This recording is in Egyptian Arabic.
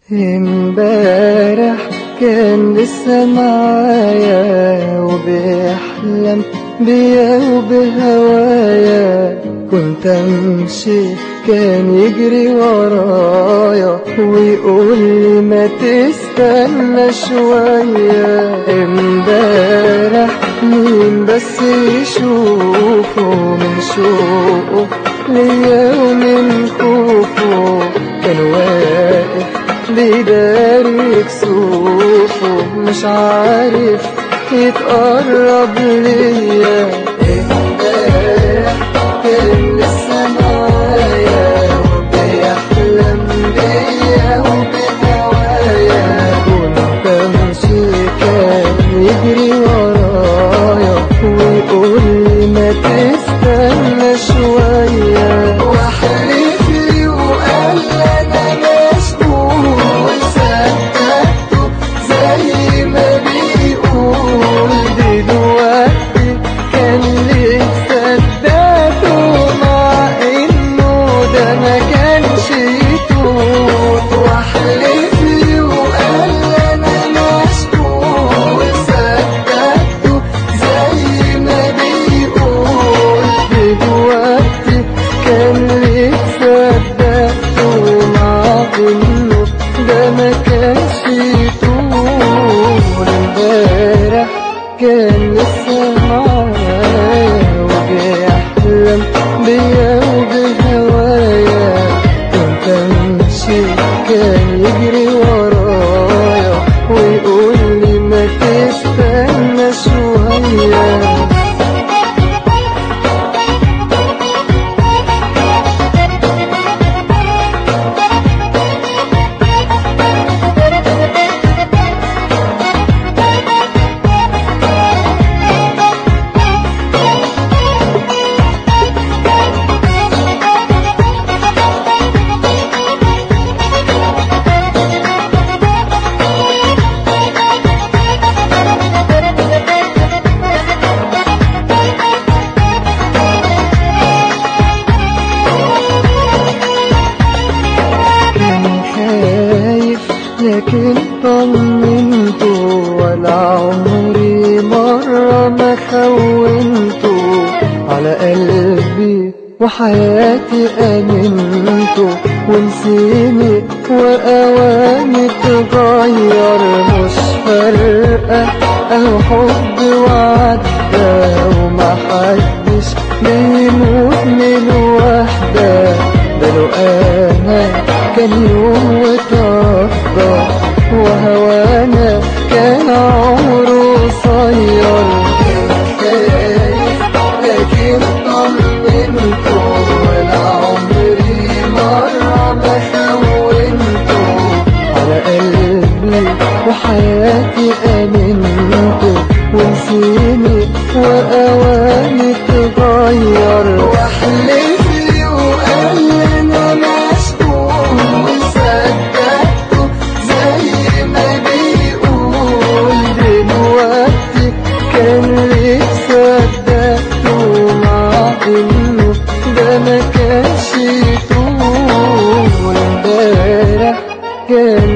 امبارح كان لسه معايا وبيحلم بيا وبهوايا كنت امشي كان يجري ورايا ويقول لي ما تستنى شوية امبارح مين بس يشوفه من شوقه ليا ومن خوفه كان واقف بيداري كسوفه مش عارف يتقرب ليا امبارح كان لسه معايا وبيحلم بيا وبهوايا كنت امشي كان يجري ورايا ويقول لي ما تستنى شوية واحلف لي وقال انا مشغول صدقته زي ما بيقول دلوقتي كان ليه صدقته مع انه ده ما كانش يطول واحلف لي وقال انا مشغول صدقته زي ما بيقول دلوقتي كان ليه صدقته مع انه ده ما كانش يطول امبارح كان لسه معايا وبيحلم بيا وبهوايا كنت امشي كان يجري ورايا ويقول لي ما تستنى شويه كان خايف لكن طمنته ولا عمري مرة ما خونته على قلبي وحياتي أمنته ونسيني وأواني تغير مش فارقة أهو حب وعدى وما حدش بيموت من وحدة ده لو أنا كان يوم وترضى وهوانا كان عمره قصير خايف لكن طمنته ولا عمري مرة ما خونته على قلبي وحياتي أمنته ونسيني وأواني تغير واحلف لي وقال أنا مشغول صدقته زي ما بيقول دلوقتي كان ليه صدقته مع إنه ده ما كانش يطول امبارح كان